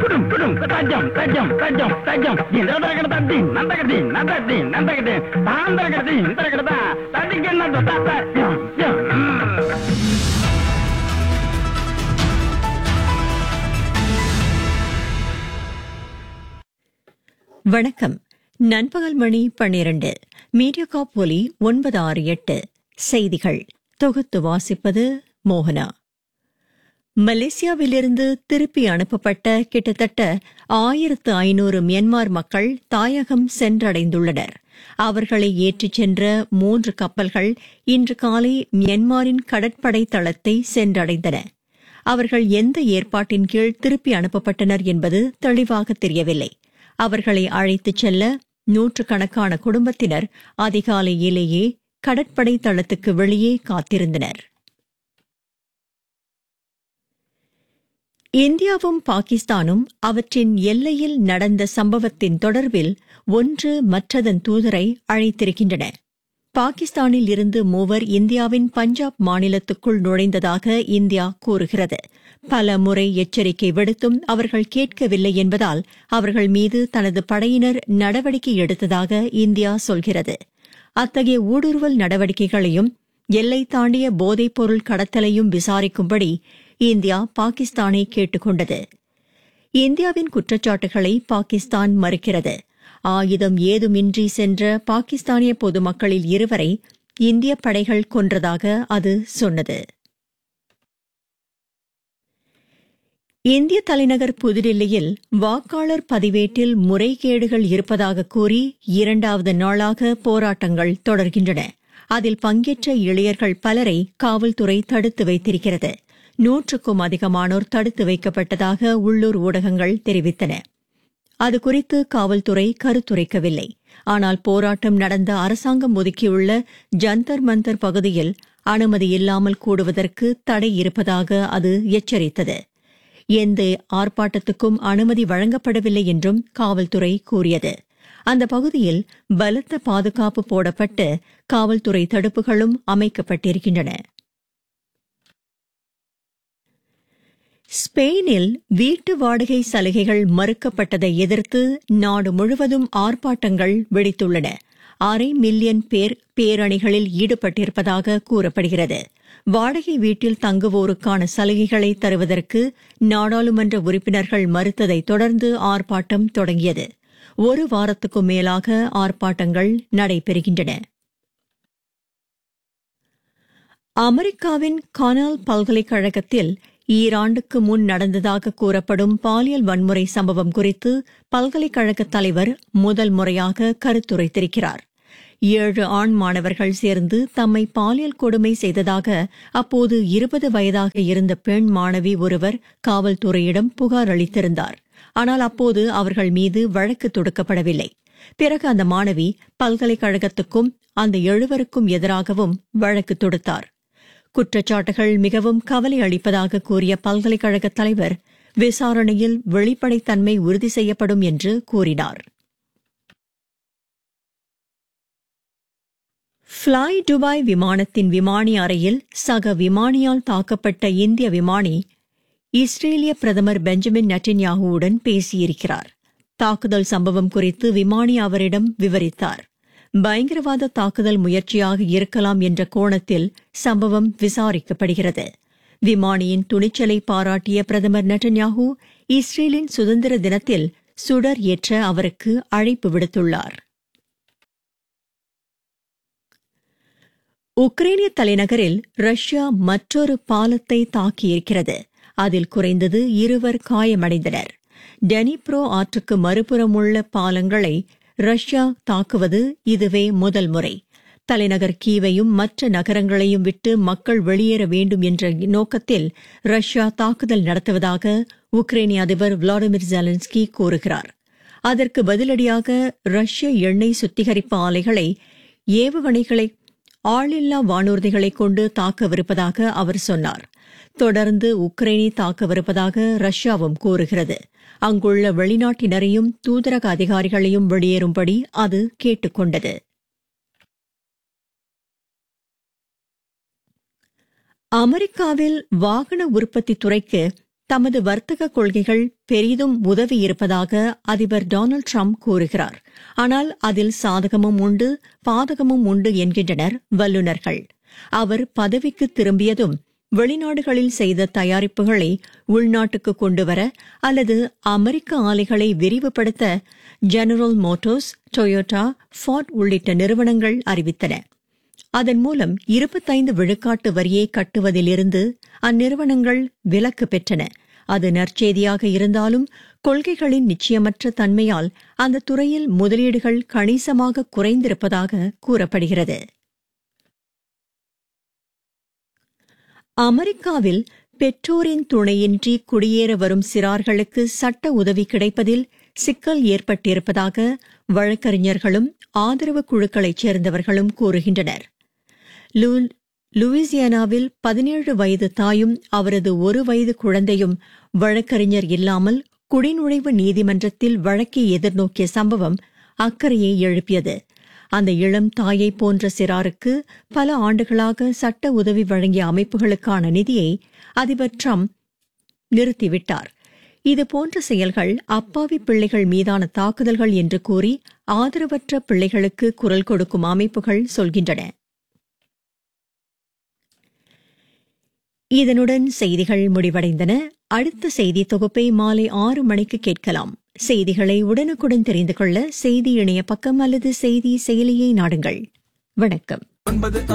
குடும் குடும் தஜம் தஜம் தஜம் தஜம் இந்தரகட தட்டி நந்தகடி நந்தடி நந்தகடி தாந்தரகடி இந்தரகடதா தட்டிக்கு நந்த தாத்தா யம் யம் வணக்கம் நண்பகல் மணி பன்னிரண்டு மீடியாகாப் ஒலி ஒன்பது ஆறு எட்டு செய்திகள் தொகுத்து வாசிப்பது மோகனா மலேசியாவிலிருந்து திருப்பி அனுப்பப்பட்ட கிட்டத்தட்ட ஆயிரத்து ஐநூறு மியன்மார் மக்கள் தாயகம் சென்றடைந்துள்ளனர் அவர்களை ஏற்றிச் சென்ற மூன்று கப்பல்கள் இன்று காலை மியன்மாரின் கடற்படை தளத்தை சென்றடைந்தன அவர்கள் எந்த ஏற்பாட்டின் கீழ் திருப்பி அனுப்பப்பட்டனர் என்பது தெளிவாக தெரியவில்லை அவர்களை அழைத்துச் செல்ல நூற்றுக்கணக்கான குடும்பத்தினர் அதிகாலையிலேயே கடற்படை தளத்துக்கு வெளியே காத்திருந்தனர் இந்தியாவும் பாகிஸ்தானும் அவற்றின் எல்லையில் நடந்த சம்பவத்தின் தொடர்பில் ஒன்று மற்றதன் தூதரை அழைத்திருக்கின்றன பாகிஸ்தானில் இருந்து மூவர் இந்தியாவின் பஞ்சாப் மாநிலத்துக்குள் நுழைந்ததாக இந்தியா கூறுகிறது பல முறை எச்சரிக்கை விடுத்தும் அவர்கள் கேட்கவில்லை என்பதால் அவர்கள் மீது தனது படையினர் நடவடிக்கை எடுத்ததாக இந்தியா சொல்கிறது அத்தகைய ஊடுருவல் நடவடிக்கைகளையும் எல்லை தாண்டிய போதைப்பொருள் கடத்தலையும் விசாரிக்கும்படி இந்தியா பாகிஸ்தானை கேட்டுக்கொண்டது இந்தியாவின் குற்றச்சாட்டுகளை பாகிஸ்தான் மறுக்கிறது ஆயுதம் ஏதுமின்றி சென்ற பாகிஸ்தானிய பொதுமக்களில் இருவரை இந்திய படைகள் கொன்றதாக அது சொன்னது இந்திய தலைநகர் புதுடில்லியில் வாக்காளர் பதிவேட்டில் முறைகேடுகள் இருப்பதாக கூறி இரண்டாவது நாளாக போராட்டங்கள் தொடர்கின்றன அதில் பங்கேற்ற இளையர்கள் பலரை காவல்துறை தடுத்து வைத்திருக்கிறது நூற்றுக்கும் அதிகமானோர் தடுத்து வைக்கப்பட்டதாக உள்ளூர் ஊடகங்கள் தெரிவித்தன அது குறித்து காவல்துறை கருத்துரைக்கவில்லை ஆனால் போராட்டம் நடந்த அரசாங்கம் ஒதுக்கியுள்ள ஜந்தர் மந்தர் பகுதியில் அனுமதி இல்லாமல் கூடுவதற்கு தடை இருப்பதாக அது எச்சரித்தது எந்த ஆர்ப்பாட்டத்துக்கும் அனுமதி வழங்கப்படவில்லை என்றும் காவல்துறை கூறியது அந்த பகுதியில் பலத்த பாதுகாப்பு போடப்பட்டு காவல்துறை தடுப்புகளும் அமைக்கப்பட்டிருக்கின்றன ஸ்பெயினில் வீட்டு வாடகை சலுகைகள் மறுக்கப்பட்டதை எதிர்த்து நாடு முழுவதும் ஆர்ப்பாட்டங்கள் வெடித்துள்ளன அரை மில்லியன் பேர் பேரணிகளில் ஈடுபட்டிருப்பதாக கூறப்படுகிறது வாடகை வீட்டில் தங்குவோருக்கான சலுகைகளை தருவதற்கு நாடாளுமன்ற உறுப்பினர்கள் மறுத்ததை தொடர்ந்து ஆர்ப்பாட்டம் தொடங்கியது ஒரு வாரத்துக்கும் மேலாக ஆர்ப்பாட்டங்கள் நடைபெறுகின்றன அமெரிக்காவின் கானால் பல்கலைக்கழகத்தில் ஈராண்டுக்கு முன் நடந்ததாக கூறப்படும் பாலியல் வன்முறை சம்பவம் குறித்து பல்கலைக்கழக தலைவர் முதல் முறையாக கருத்துரைத்திருக்கிறார் ஏழு ஆண் மாணவர்கள் சேர்ந்து தம்மை பாலியல் கொடுமை செய்ததாக அப்போது இருபது வயதாக இருந்த பெண் மாணவி ஒருவர் காவல்துறையிடம் புகார் அளித்திருந்தார் ஆனால் அப்போது அவர்கள் மீது வழக்கு தொடுக்கப்படவில்லை பிறகு அந்த மாணவி பல்கலைக்கழகத்துக்கும் அந்த எழுவருக்கும் எதிராகவும் வழக்கு தொடுத்தார் குற்றச்சாட்டுகள் மிகவும் கவலை அளிப்பதாக கூறிய பல்கலைக்கழக தலைவர் விசாரணையில் வெளிப்படைத்தன்மை உறுதி செய்யப்படும் என்று கூறினார் ஃப்ளை டுபாய் விமானத்தின் விமானி அறையில் சக விமானியால் தாக்கப்பட்ட இந்திய விமானி இஸ்ரேலிய பிரதமர் பெஞ்சமின் நெட்டன்யாகுவுடன் பேசியிருக்கிறார் தாக்குதல் சம்பவம் குறித்து விமானி அவரிடம் விவரித்தார் பயங்கரவாத தாக்குதல் முயற்சியாக இருக்கலாம் என்ற கோணத்தில் சம்பவம் விசாரிக்கப்படுகிறது விமானியின் துணிச்சலை பாராட்டிய பிரதமர் நெட்டன்யாகு இஸ்ரேலின் சுதந்திர தினத்தில் சுடர் ஏற்ற அவருக்கு அழைப்பு விடுத்துள்ளார் உக்ரைனிய தலைநகரில் ரஷ்யா மற்றொரு பாலத்தை தாக்கியிருக்கிறது அதில் குறைந்தது இருவர் காயமடைந்தனர் டெனிப்ரோ ஆற்றுக்கு மறுபுறம் உள்ள பாலங்களை ரஷ்யா தாக்குவது இதுவே முதல் முறை தலைநகர் கீவையும் மற்ற நகரங்களையும் விட்டு மக்கள் வெளியேற வேண்டும் என்ற நோக்கத்தில் ரஷ்யா தாக்குதல் நடத்துவதாக உக்ரைனிய அதிபர் விளாடிமிர் ஜெலன்ஸ்கி கூறுகிறார் அதற்கு பதிலடியாக ரஷ்ய எண்ணெய் சுத்திகரிப்பு ஆலைகளை ஏவுகணைகளை ஆளில்லா வானூர்திகளை கொண்டு தாக்கவிருப்பதாக அவர் சொன்னார் தொடர்ந்து உக்ரைனை தாக்கவிருப்பதாக ரஷ்யாவும் கூறுகிறது அங்குள்ள வெளிநாட்டினரையும் தூதரக அதிகாரிகளையும் வெளியேறும்படி அது கேட்டுக்கொண்டது அமெரிக்காவில் வாகன உற்பத்தி துறைக்கு தமது வர்த்தக கொள்கைகள் பெரிதும் உதவியிருப்பதாக அதிபர் டொனால்டு ட்ரம்ப் கூறுகிறார் ஆனால் அதில் சாதகமும் உண்டு பாதகமும் உண்டு என்கின்றனர் வல்லுநர்கள் அவர் பதவிக்கு திரும்பியதும் வெளிநாடுகளில் செய்த தயாரிப்புகளை உள்நாட்டுக்கு கொண்டுவர அல்லது அமெரிக்க ஆலைகளை விரிவுபடுத்த ஜெனரல் மோட்டார்ஸ் டொயோட்டா ஃபார்ட் உள்ளிட்ட நிறுவனங்கள் அறிவித்தன அதன் மூலம் இருபத்தைந்து விழுக்காட்டு வரியை கட்டுவதிலிருந்து அந்நிறுவனங்கள் விலக்கு பெற்றன அது நற்செய்தியாக இருந்தாலும் கொள்கைகளின் நிச்சயமற்ற தன்மையால் அந்த துறையில் முதலீடுகள் கணிசமாக குறைந்திருப்பதாக கூறப்படுகிறது அமெரிக்காவில் பெற்றோரின் துணையின்றி குடியேற வரும் சிறார்களுக்கு சட்ட உதவி கிடைப்பதில் சிக்கல் ஏற்பட்டிருப்பதாக வழக்கறிஞர்களும் ஆதரவு குழுக்களைச் சேர்ந்தவர்களும் கூறுகின்றனர் லூயிசியானாவில் பதினேழு வயது தாயும் அவரது ஒரு வயது குழந்தையும் வழக்கறிஞர் இல்லாமல் குடிநுழைவு நீதிமன்றத்தில் வழக்கை எதிர்நோக்கிய சம்பவம் அக்கறையை எழுப்பியது அந்த இளம் தாயை போன்ற சிறாருக்கு பல ஆண்டுகளாக சட்ட உதவி வழங்கிய அமைப்புகளுக்கான நிதியை அதிபர் ட்ரம்ப் நிறுத்திவிட்டார் இதுபோன்ற செயல்கள் அப்பாவி பிள்ளைகள் மீதான தாக்குதல்கள் என்று கூறி ஆதரவற்ற பிள்ளைகளுக்கு குரல் கொடுக்கும் அமைப்புகள் சொல்கின்றன இதனுடன் செய்திகள் முடிவடைந்தன அடுத்த செய்தி தொகுப்பை மாலை ஆறு மணிக்கு கேட்கலாம் செய்திகளை உடனுக்குடன் தெரிந்து கொள்ள செய்தி இணைய பக்கம் அல்லது செய்தி செயலியை நாடுங்கள் வணக்கம்